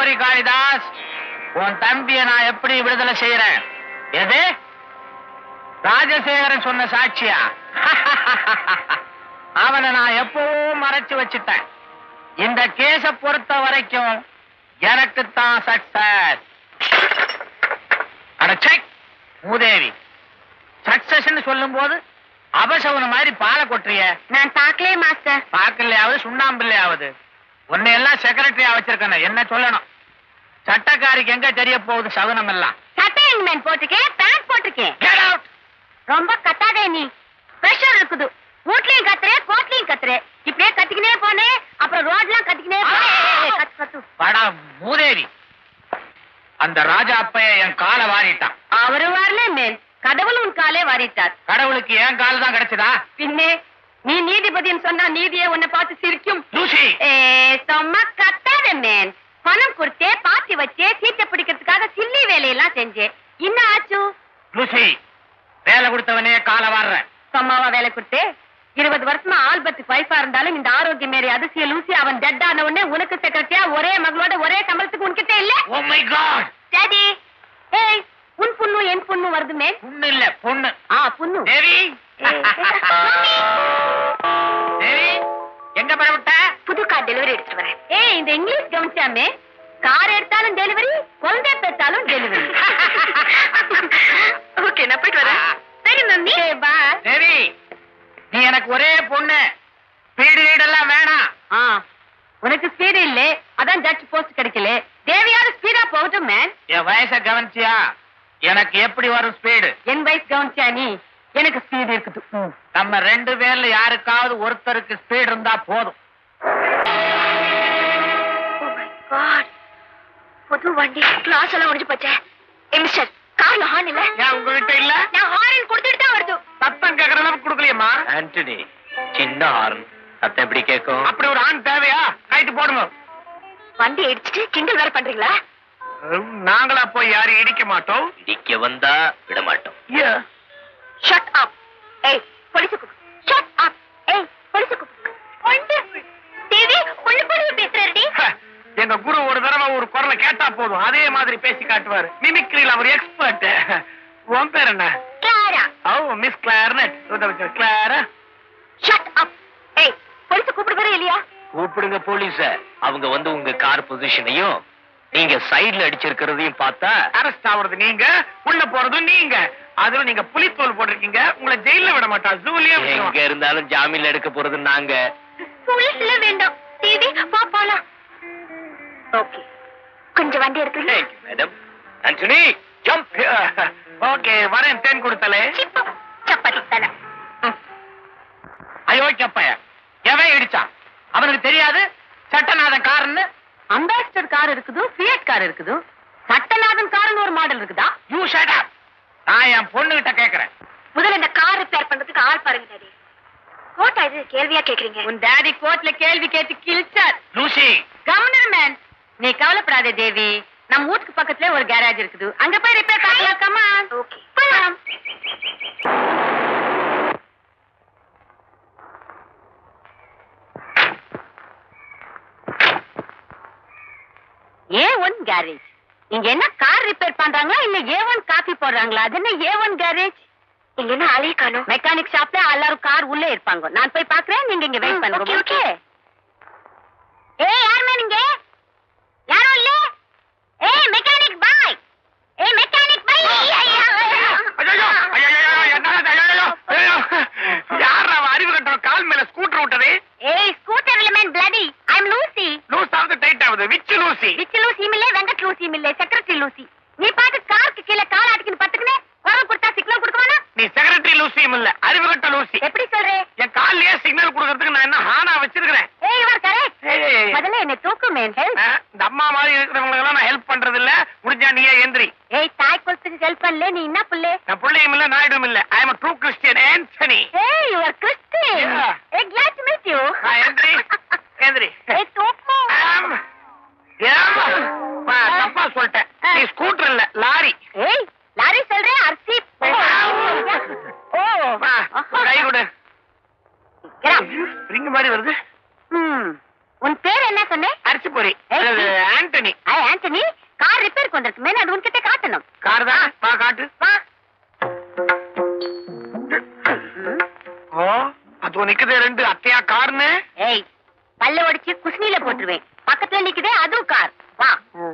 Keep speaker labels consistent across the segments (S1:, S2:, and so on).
S1: வரி காளிதாஸ் உன் தம்பிய நான் எப்படி விடுதலை செய்யறேன் எது ராஜசேகரன் சொன்ன சாட்சியா அவனை நான் எப்பவும் மறைச்சு வச்சுட்டேன் இந்த கேஸ பொறுத்த வரைக்கும் எனக்கு தான் சக்சஸ் அடச்சை மூதேவி சக்சஸ் சொல்லும் போது அபசவன மாதிரி பாலை கொட்டுறிய
S2: நான் பார்க்கலே மாஸ்டர்
S1: பாக்கலையாவது சுண்ணாம்பிள்ளையாவது உன்னை எல்லாம் செக்ரட்டரியா வச்சிருக்கணும் என்ன சொல்லணும் சட்டக்காரிக்கு எங்க தெரிய போகுது சகுனம் எல்லாம்
S2: சட்டை மேன் போட்டிருக்கேன் பேண்ட் போட்டிருக்கேன்
S1: Get out!
S2: ரொம்ப கத்தாதே நீ பிரஷர் இருக்குது வீட்லயும் கத்துறே கோட்லயும் கத்துறே இப்படியே கத்திக்கினே போனே அப்புறம் ரோட்லாம் கத்திக்கினே போனே கத்து கத்து
S1: படா மூதேவி அந்த ராஜா அப்பைய என் காலை வாரிட்டான்
S2: அவரு வரல மேன் கடவுள் உன் காலே வாரிட்டார்
S1: கடவுளுக்கு என் கால் தான் கிடைச்சதா
S2: பின்னே நீ நீதிபதின்னு சொன்னா நீதியே உன்னை பார்த்து சிரிக்கும்
S1: லூசி
S2: ஏ சும்மா கத்தாத மேன் பணம் கொடுத்தே பாத்தி வச்சே சீட்டை பிடிக்கிறதுக்காக சில்லி வேலையெல்லாம் செஞ்சேன் இன்னும் ஆச்சு
S1: லூசி வேலை கொடுத்தவனே காலை வாடுறேன்
S2: சும்மாவா வேலை கொடுத்தே இருபது வருஷமா ஆல்பர்ட் வைஃபா இருந்தாலும் இந்த ஆரோக்கிய மேரி அதிசய லூசி அவன் டெட் ஆன உடனே உனக்கு செக்ரட்டரியா ஒரே மகளோட ஒரே சம்பளத்துக்கு உன்கிட்ட இல்ல
S1: ஓ மை காட்
S2: டாடி ஏய் உன் புண்ணு என் புண்ணு வருது மேன்
S1: பொண்ணு இல்ல பொண்ணு
S2: ஆ புண்ணு
S1: தேவி
S2: மம்மி.
S1: தேவி எங்க பரவிட்ட
S2: புது கார் டெலிவரி எடுத்துட்டு வரேன் ஏய் இந்த இங்கிலீஷ் கவனிச்சாமே கார் எடுத்தாலும் டெலிவரி குழந்தை பெற்றாலும் டெலிவரி ஓகே நான் போயிட்டு வரேன் சரி மம்மி பா
S1: தேவி நீ எனக்கு ஒரே பொண்ணு வீடு வீடெல்லாம் வேணாம்
S2: ஆ உனக்கு ஸ்பீடு இல்ல அதான் ஜட்ஜ் போஸ்ட் கிடைக்கல தேவையான ஸ்பீடா போகட்டும் மேன்
S1: என் வயச கவனிச்சியா எனக்கு எப்படி வரும் ஸ்பீடு
S2: என் வயசு கவனிச்சா நீ எனக்கு ஸ்பீடு இருக்குது ம்.
S1: நம்ம ரெண்டு பேர்ல யாருக்காவது ஒருத்தருக்கு ஸ்பீடு இருந்தா போதும்
S2: புது வண்டி கிளாஸ் எல்லாம் முடிஞ்சு போச்சே ஏ மிஸ்டர் கார்ல ஹார்ன் இல்ல
S1: ஏன் உங்ககிட்ட இல்ல
S2: நான் ஹார்ன் கொடுத்துட்டு தான் வருது
S1: சத்தம் கேக்குற அளவுக்கு கொடுக்கலையம்மா
S3: ஆண்டனி சின்ன ஹார்ன் சத்தம் எப்படி கேட்கும்
S1: அப்படி ஒரு ஆண் தேவையா கைட்டு போடுங்க
S2: வண்டி இடிச்சிட்டு கிண்டல் வேற பண்றீங்களா
S1: நாங்களா போய் யாரும் இடிக்க மாட்டோம்
S3: இடிக்க வந்தா விட மாட்டோம்
S2: ஷட் அப் ஏய் போலீஸ் கூப்பிடு ஷட் அப் ஏய் போலீஸ் கூப்பிடு வண்டர்ஃபுல் தேவி பொண்ணு பொண்ணு பேசுறடி
S1: ஹ, எங்க குரு ஒரு தடவை ஒரு குரலை கேட்டா போதும் அதே மாதிரி பேசி காட்டுவாரு மிமிக்ரியில் அவர் எக்ஸ்பர்ட் உன் பேர் என்ன
S2: Clara
S1: oh miss clarinet Clara
S2: shut up ஏய் போலீஸ் கூப்பிடு வேற இல்லையா
S3: கூப்பிடுங்க போலீஸ அவங்க வந்து உங்க கார் பொசிஷனையும் நீங்க சைடுல அடிச்சிருக்கிறதையும் பார்த்தா
S1: அரெஸ்ட் ஆவறது நீங்க உள்ள போறதும் நீங்க அதுல நீங்க புலித்தோல் போட்டிருக்கீங்க உங்களை ஜெயில விட மாட்டா ஜூலியே
S3: எங்க இருந்தாலும் ஜாமீன்ல எடுக்க போறது நாங்க
S2: போலீஸ்ல வேண்டாம் தேவி வா போலாம் ஓகே கொஞ்சம் வண்டி எடுத்து
S3: மேடம் ஆண்டனி ஜம்ப்
S1: ஓகே வரேன் தேன் கொடுத்தலே
S2: சப்பாத்தி தலை
S1: ஐயோ சப்பைய எவன் இடிச்சான் அவனுக்கு தெரியாது சட்டநாதன் காரன்னு
S2: அம்பாசிடர் கார் இருக்குது ஃபியட் கார் இருக்குது சட்டநாதன் கார்னு ஒரு மாடல் இருக்குதா
S1: யூ ஷட் அப் நான் என் பொண்ணு கிட்ட கேக்குறேன்
S2: முதல்ல இந்த கார் ரிப்பேர் பண்றதுக்கு ஆள் பாருங்க டாடி கோட்டா இது கேள்வியா கேக்குறீங்க உன் டாடி கோர்ட்ல கேள்வி கேட்டு கிழிச்சார்
S1: லூசி
S2: கவர்னர் மேன் நீ கவலைப்படாத தேவி நம்ம வீட்டுக்கு பக்கத்துல ஒரு கேரேஜ் இருக்குது அங்க போய் ரிப்பேர் பார்க்கலாமா ஓகே போலாம் ஏ ஒன் கேரேஜ் இங்க என்ன கார் ரிப்பேர் பண்றாங்களா இல்ல ஏ ஒன் காபி போடுறாங்களா அது என்ன ஏ ஒன் கேரேஜ் இங்க என்ன ஆளையே காணும் மெக்கானிக் ஷாப்ல எல்லாரும் கார் உள்ளே இருப்பாங்க நான் போய் பாக்குறேன் நீங்க இங்க வெயிட் பண்ணுங்க ஓகே ஏ யாருமே நீங்க யாரும் இல்ல ஏய் மெக்கானிக் பாய் ஏய் மெக்கானிக் பாய்
S1: ஐயோ ஐயோ என்ன ஐயோ ஐயோ யார் அவன் அறிவு கட்டுற கால் மேல ஸ்கூட்டர் விட்டது
S2: ஏய் ஸ்கூட்டர் இல்ல man bloody I am Lucy
S1: loose ஆகுது டைட் ஆகுது which Lucy
S2: which Lucy Miller Venkat Lucy Miller secretary Lucy நீ பாட்டு காருக்கு கீழே கால் ஆட்டிக்கின்னு பத்துக்கினே குரல் கொடுத்தா சிக்னல் கொடுக்குவானா
S1: நீ செக்ரட்டரி லூசியும் இல்ல அறிவு கட்ட லூசி
S2: எப்படி சொல்றே
S1: என் கால்லயே சிக்னல் கொடுக்கறதுக்கு நான் என்ன ஹானா வச்சிருக்கிறேன்
S2: ஏய் யுவர் கரெக்ட்
S1: ஏய், ஏய், ஏய்.
S2: முதல்ல என்ன தூக்கு மேன் ஹெல்ப்
S1: ஆ, இந்த அம்மா மாதிரி இருக்கிறவங்களுக்கு எல்லாம் நான் ஹெல்ப் பண்றது இல்ல முடிஞ்சா நீயே எந்திரி
S2: ஏய் தாய் குலத்துக்கு ஹெல்ப் பண்ணல நீ என்ன புள்ளே
S1: நான் பிள்ளையும் இல்ல நாயுடும் இல்ல I am true Christian Antony
S2: ஏய் யுவர் கிறிஸ்டியன்
S1: Yeah.
S2: ஏய் glad to meet you
S1: ஆ, எந்திரி எந்திரி
S2: ஏய் தூக்கு
S1: ஆம். ஏம்மா? பா, தப்பா சொல்லிட்டேன் நீ ஸ்கூட்டர் இல்ல லாரி
S2: ஏய் லாரி சொல்றே அரிசி ஓ
S1: வா, கை கொடு
S2: கிரா
S1: ஸ்ப்ரிங் மாதிரி வருது
S2: ம் உன் பேர் என்ன சொன்னே
S1: அரிசி பொரி
S2: ஏய்,
S1: அது Antony
S2: I Antony Antony car ரிப்பேருக்கு வந்திருக்கு மேல அது உன்கிட்ட காட்டணும்
S1: கார் தான் வா காட்டு
S2: வா
S1: ஓ அது நிக்குது ரெண்டு அத்தையா கார்னு
S2: ஏய் பல்ல உடைச்சு குஸ்னில போட்டுருவேன் பக்கத்துல நிக்குதே அதுவும் கார் வா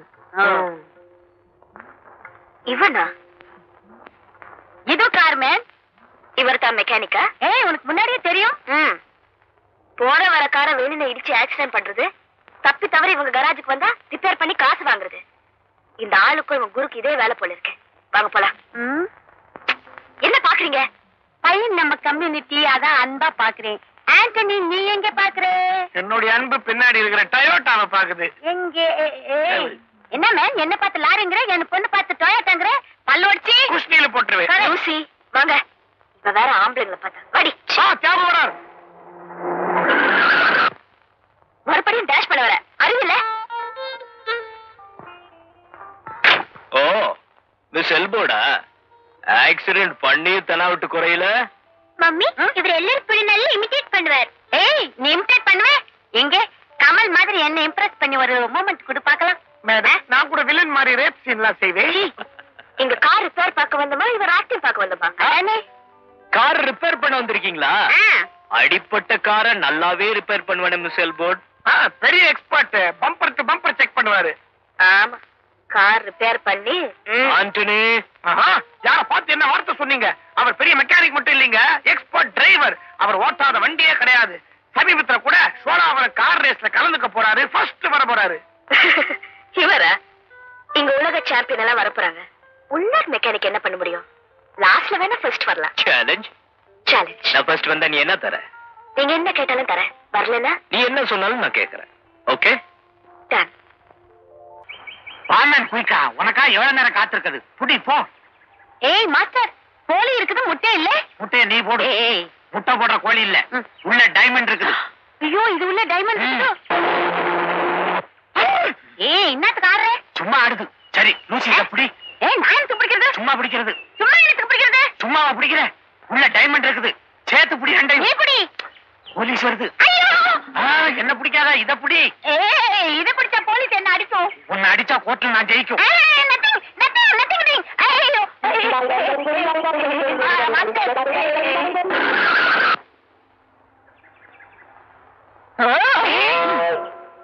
S2: இவனா இது கார் மேன் இவர் தான் மெக்கானிக்கா ஏய் உனக்கு முன்னாடியே தெரியும் போற வர காரை வேணும்னு இடிச்சு ஆக்சிடென்ட் பண்றது தப்பி தவறி இவங்க கராஜுக்கு வந்தா ரிப்பேர் பண்ணி காசு வாங்குறது இந்த ஆளுக்கும் இவங்க குருக்கு இதே வேலை போல இருக்கு வாங்க போலாம் என்ன பாக்குறீங்க பையன் நம்ம கம்யூனிட்டி அதான் அன்பா பாக்குறேன் ஆண்டனி நீ எங்க பாக்குற
S1: என்னுடைய அன்பு பின்னாடி இருக்கிற டயோட்டாவை பாக்குது
S2: எங்க ஏய், என்ன மேம் என்ன பார்த்து லாரிங்கிற என் பொண்ணு பார்த்து டொயட்டாங்கிற பல்லோடிச்சு
S1: குஷ்னியில போட்டுருவேன்
S2: லூசி வாங்க இப்ப வேற ஆம்பளைங்களை பார்த்தா வாடி
S1: ஆ தியாகம் வரார்
S2: மறுபடியும் டேஷ் பண்ண வர அறிவில்ல
S3: ஓ மிஸ் எல்போடா ஆக்சிடென்ட் பண்ணி தனாவிட்டு குறையில
S2: மம்மி இவர் எல்லாரும் இப்படி நல்லா இமிடேட் பண்ணுவார் ஏய் நீ இமிடேட் பண்ணுவ எங்க கமல் மாதிரி என்ன இம்ப்ரெஸ் பண்ணி ஒரு மூமெண்ட் கொடு பார்க்கலாம்
S1: மேடம் நான் கூட வில்லன் மாதிரி ரேப் சீன்லாம் செய்வேன்
S2: இங்க கார் ரிப்பேர் பார்க்க வந்தமா இவர் ஆக்டிவ் பார்க்க வந்தமா அதானே
S3: கார் ரிப்பேர் பண்ண வந்திருக்கீங்களா
S2: ஆ.
S3: அடிப்பட்ட காரை நல்லாவே ரிப்பேர் பண்ணுவேன் மிஸ் எல்போர்ட்
S1: ஆ, பெரிய expert bumper to bumper check பண்ணுவாரு
S2: ஆமா கார் ரிப்பேர் பண்ணி ம்.
S3: ஆண்டனி
S1: ஆஹா, யார பார்த்து என்ன வார்த்தை சொன்னீங்க அவர் பெரிய மெக்கானிக் மட்டும் இல்லைங்க எக்ஸ்பர்ட் டிரைவர் அவர் ஓட்டாத வண்டியே கிடையாது சமீபத்துல கூட சோழாவரம் கார் ரேஸ்ல கலந்துக்க போறாரு ஃபர்ஸ்ட் வர போறாரு
S2: இவரா இங்க உலக சாம்பியன் எல்லாம் வர போறாங்க உள்ளர் மெக்கானிக் என்ன பண்ண முடியும் லாஸ்ட்ல வேணா ஃபர்ஸ்ட் வரலாம்
S3: சேலஞ்ச்
S2: சேலஞ்ச்
S3: நான் ஃபர்ஸ்ட் வந்தா நீ என்ன தர
S2: நீங்க என்ன கேட்டாலும் தரேன் வரலனா
S3: நீ என்ன சொன்னாலும் நான் கேக்குறேன் ஓகே
S2: டன்
S1: வாமன் குயிக்கா உனக்கா எவ்வளவு நேரம் காத்திருக்குது புடி போ
S2: ஏய் மாஸ்டர் கோழி இருக்குது முட்டை இல்ல
S1: முட்டைய நீ போடு
S2: ஏய்
S1: முட்டை போடுற கோழி இல்ல
S2: ம்.
S1: உள்ள டைமண்ட் இருக்குது
S2: ஐயோ இது உள்ள டைமண்ட்
S1: ம்.
S2: இருக்குது ஏய் என்னத்துக்கு ஆடுற
S1: சும்மா ஆடுது சரி லூசி இத புடி
S2: ஏய் நான் எனக்கு பிடிக்கிறது
S1: சும்மா பிடிக்கிறது
S2: சும்மா எனக்கு பிடிக்கிறது
S1: சும்மாவா பிடிக்கிற உள்ள டைமண்ட் இருக்குது சேர்த்து புடி
S2: நீ
S1: ரெண்டையும்
S2: பிடி
S1: போலீஸ் வருது
S2: ஐயோ
S1: ஆ, என்ன பிடிக்காத இத புடி
S2: ஏய் இத பிடிச்சா போலீஸ் என்ன அடிக்கும்
S1: உன்னை அடிச்சா கோர்ட்ல நான் ஜெயிக்கும்
S2: ஏய் nothing nothing nothing doing ஐயோ ஆ, மாஸ்டர் ஓ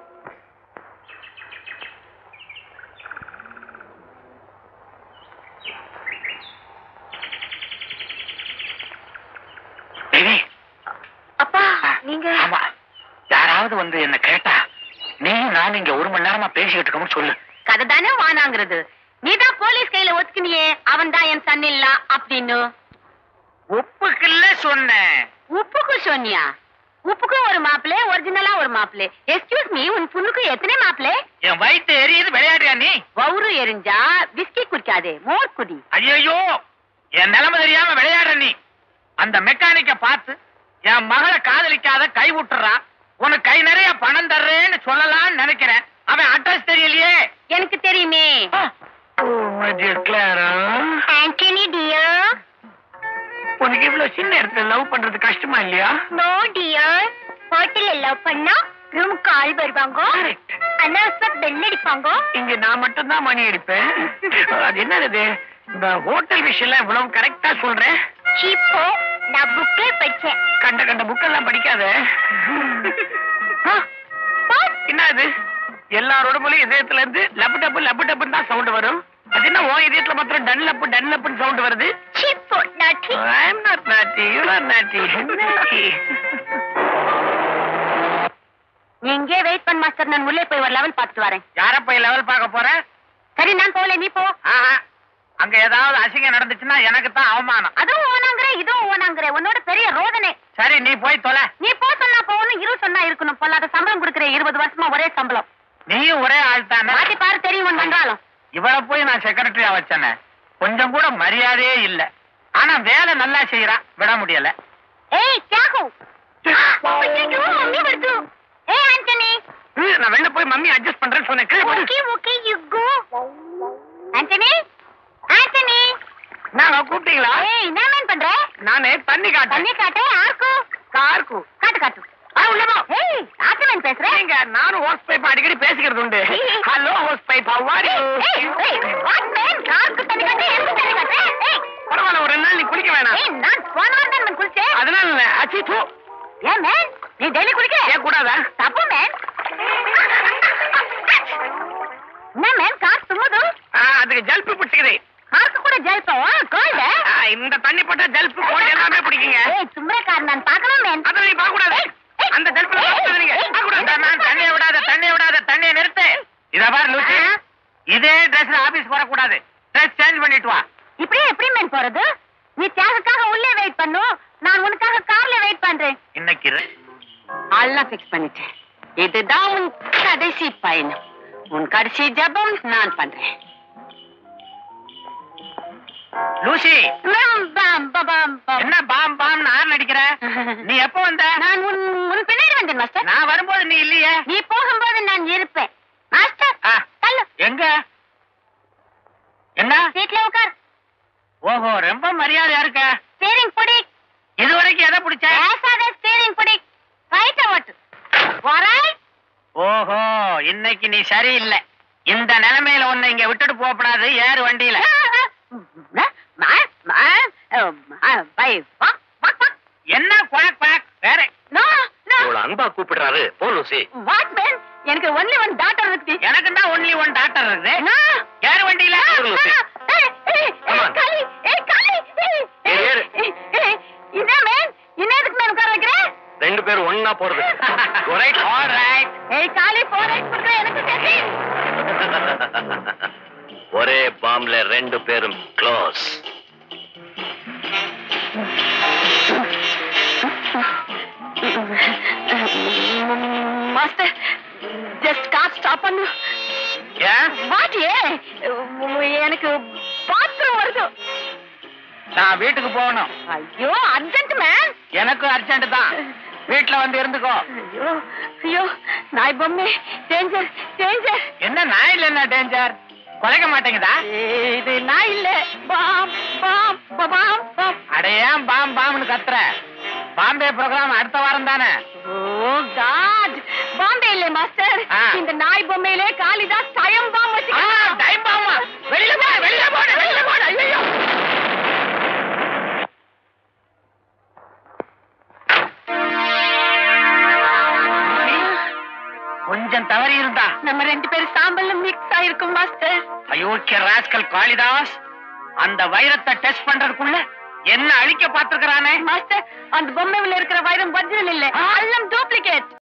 S1: தேவி,
S2: அப்பா
S1: ஆ,
S2: நீங்க
S1: ஆமா யாராவது வந்து என்ன கேட்டா நீ நான் இங்க ஒரு மணி நேரமா பேசிக்கிட்டு இருக்கோம்னு சொல்லு
S2: கதை தானே வானாங்கிறது நீதான் போலீஸ் கையில ஒத்துக்கினியே அவன் தான் என் சன் இல்ல அப்படின்னு
S1: உப்புக்குள்ள சொன்னேன்
S2: உப்புக்கு சொன்னியா உப்புக்கு ஒரு மாப்பிளே ஒரிஜினலா ஒரு மாப்பிளே எக்ஸ்கியூஸ் மீ உன் பொண்ணுக்கு எத்தனை மாப்பிளே
S1: என் வயித்து எரியுது விளையாடுறியா நீ
S2: வவுறு எரிஞ்சா விஸ்கி குடிக்காதே மோர் குடி
S1: ஐயோ என் நிலைமை தெரியாம விளையாடுற நீ அந்த மெக்கானிக்க பார்த்து என் மகளை காதலிக்காத கை விட்டுறான் உனக்கு கை நிறைய பணம் தர்றேன்னு சொல்லலாம்னு நினைக்கிறேன் அவன் அட்ரஸ் தெரியலையே
S2: எனக்கு தெரியுமே ஆண்டனி டியர்
S1: உனக்கு இவ்வளவு சின்ன இடத்துல லவ் பண்றது கஷ்டமா இல்லையா
S2: நோ டியர் ஹோட்டல்ல லவ் பண்ணா ரூமுக்கு ஆள் வருவாங்க அனாவசிய பெல் அடிப்பாங்க
S1: இங்க நான் மட்டும் தான் மணி அடிப்பேன் அது என்னது இந்த ஹோட்டல் விஷயம் இவ்வளவு கரெக்டா சொல்றேன்
S2: சீப்போ நான் புக்கே படிச்சேன்
S1: கண்ட கண்ட புக்கெல்லாம் படிக்காத ஆ, என்ன இது எல்லாரோட மொழியும் இதயத்துல இருந்து லப்பு டப்பு லப்பு டப்புன்னு தான் சவுண்ட் வரும் அது என்ன உன் இதயத்துல மாத்திரம் டன் லப்பு டன் லப்புன்னு சவுண்ட் வருது
S2: சீப்போ நாட்டி
S1: I'm not naughty, you are naughty. naughty.
S2: நீ இங்கே வெயிட் பண்ண மாஸ்டர் நான் உள்ளே போய் ஒரு லெவல் பார்த்துட்டு வரேன்
S1: யார போய் லெவல் பார்க்க போற
S2: சரி நான் போகல நீ போ
S1: ஆஹா, அங்க ஏதாவது அசிங்கம் நடந்துச்சுன்னா எனக்கு தான் அவமானம்
S2: அதுவும் ஓனாங்கிற இதுவும் ஓனாங்கிற உன்னோட பெரிய ரோதனை
S1: சரி நீ போய் தொலை
S2: நீ போ சொன்னா போகணும் இரு சொன்னா இருக்கணும் பொல்லாத சம்பளம் கொடுக்குற இருபது வருஷமா ஒரே சம்பளம்
S1: நீயும் ஒரே ஆள் தானே
S2: மாத்தி பாரு தெரியும் உன் மன்றாலும்
S1: இவளை போய் நான் செக்ரட்டரியா வச்சேனே கொஞ்சம் கூட மரியாதையே இல்ல ஆனா வேலை நல்லா செய்யறா விட முடியல
S2: ஏய் தியாகு ஐயோ மம்மி வருது ஏய் ஆண்டனி
S1: ம், நான் வெளில போய் மம்மி அட்ஜஸ்ட் பண்றேன்னு சொன்னேன் கீழே போடு.
S2: Okay okay you go Antony Antony
S1: நாங்க கூப்பிட்டீங்களா
S2: ஏய் என்ன மேன் பண்ற
S1: நானு தண்ணி காட்டேன்
S2: தண்ணி காட்டு ஆர்க்கு
S1: கார்க்கு
S2: காட்டு காட்டு
S1: ஆ, உள்ள போ.
S2: ஏய் ஆட்டு மேன் பேசுற
S1: நீங்க நானும் ஹோஸ் பைப் அடிக்கடி பேசிக்கிறது உண்டு ஹலோ ஹோஸ் பைப்
S2: ஏய், ஏய், ஏய், what man? காருக்கு தண்ணி கட்டு, எனக்கு தண்ணி கட்டு. ஏய்,
S1: பரவாயில்ல ஒரு ரெண்டு நாள் நீ குளிக்க வேணாம்
S2: ஏய், நான் போன வாரம் தான் man குளிச்சேன்.
S1: அதனால இல்ல அச்சி தூ
S2: ஏன் man? நீ daily குளிக்கிற?
S1: ஏன் கூடாதா
S2: தப்பு man. என்ன man, கார் தும்முது?
S1: ஆ, அதுக்கு ஜல்பு பிடிச்சிக்குது
S2: காருக்கு கூட ஜெயிப்போம், cold ஆ?
S1: ஆ, இந்த தண்ணி போட்டா ஜல்பு கோல்டு எல்லாமே பிடிக்குங்க
S2: ஏய், தும்முறக்காரன் நான் பார்க்கணும் man.
S1: அத நீ பார்க்க கூடாது அந்த ஜல்புல பார்க்காத நீங்க பார்க்க கூடாது நான் தண்ணியை விடாத தண்ணியை விடாத தண்ணியை நிறுத்து இத பாரு லூசி
S2: ஆ?
S1: இதே ட்ரெஸ்ல ஆபீஸ் போற கூடாது ட்ரெஸ் சேஞ்ச் பண்ணிட்டு வா
S2: இப்படியே எப்படி மேன் போறது நீ தியாகுக்காக உள்ளே வெயிட் பண்ணும் நான் உனக்காக கார்ல வெயிட் பண்றேன்
S1: இன்னைக்கு இரு.
S2: எல்லாம் ஃபிக்ஸ் பண்ணிட்டேன் இதுதான் உன் கடைசி பயணம் உன் கடைசி ஜபம் நான் பண்றேன்
S1: லூசி
S2: பம், பம், பம், பம், பம்.
S1: என்ன பாம் பாம் ஆறு அடிக்கிற நீ எப்ப வந்த
S2: நான் உன் உன் பின்னாடி வந்தேன் மாஸ்டர்
S1: நான் வரும்போது நீ இல்லையே
S2: நீ போகும்போது நான் இருப்பேன் மாஸ்டர்
S1: ஆ.
S2: தள்ளு
S1: எங்க என்ன
S2: சீட்ல உட்கார்
S1: ஓஹோ ரொம்ப மரியாதையா இருக்க
S2: ஸ்டீரிங் பிடி
S1: இது வரைக்கும் எதை பிடிச்ச
S2: பேசாத ஸ்டீரிங் பிடி ரைட்ட ஓட்டு வராய்
S1: ஓஹோ இன்னைக்கு நீ சரியில்லை இந்த நிலைமையில உன்னை இங்க விட்டுட்டு போகக்கூடாது ஏறு வண்டியில என்ன குவாக் குவாக் வேற
S3: இவ்வளவு அன்பா கூப்பிடுறாரு போ லூசி
S2: எனக்கு ஒன்லி ஒன் டாட்டர் இருக்கு
S1: எனக்கு தான் ஒன்லி ஒன் டாக்டர் இருக்குது
S2: நான்
S1: ஏறு வண்டியில
S3: ஏறு, லூசி. Come on. ஏறு, ஏறு.
S2: என்ன மேன் என்ன எதுக்கு மேன் உட்கார வைக்கிறேன்
S3: ரெண்டு பேரும் ஒன்னா போறது Alright?
S1: ஆல்ரைட்
S2: ஏய் காலி போறேன் கொடுக்குற எனக்கு தெரியும்
S3: ஒரே பாம்ல ரெண்டு பேரும் close
S2: master just car stop பண்ணு
S1: ஏன்
S2: மாட்டியே எனக்கு பாத்ரூம் வருது
S1: நான் வீட்டுக்கு போகணும்
S2: ஐயோ அர்ஜென்ட் மேன்
S1: எனக்கு அர்ஜென்ட் தான் வீட்டுல வந்து இருந்துக்கோ
S2: ஐயோ ஐயோ நாய் பொம்மை டேஞ்சர் டேஞ்சர்
S1: என்ன நாயில் என்ன டேஞ்சர் குலைக்க மாட்டேங்குதா
S2: இது நாய் இல்ல பாம் பாம் பாம் பாம்
S1: அடையாம் பாம் பாம்னு கத்துற பாம்பே ப்ரோக்ராம் அடுத்த வாரம் தானே
S2: ஓ காட் பாம்பே இல்ல மாஸ்டர்
S1: ஆ.
S2: இந்த நாய் பொம்மையிலே காளிதாஸ் டயம் பாம்
S1: ஆ,
S2: வச்சு
S1: டைம் பாமா வெளியில போடு வெளியில போடு வெளியில போடு ஐயோ கொஞ்சம் தவறி இருந்தா
S2: நம்ம ரெண்டு பேரும் சாம்பல்ல மிக்ஸ் ஆயிருக்கும் மாஸ்டர்
S1: அயோக்கிய ராஸ்கல் காளிதாஸ் அந்த வைரத்தை டெஸ்ட் பண்றதுக்குள்ள என்ன அழிக்க பார்த்திருக்கிறானே
S2: மாஸ்டர் அந்த பொம்மையில இருக்கிற வைரம் வஜ்ரம் இல்ல எல்லாம் டூப்ளிகேட்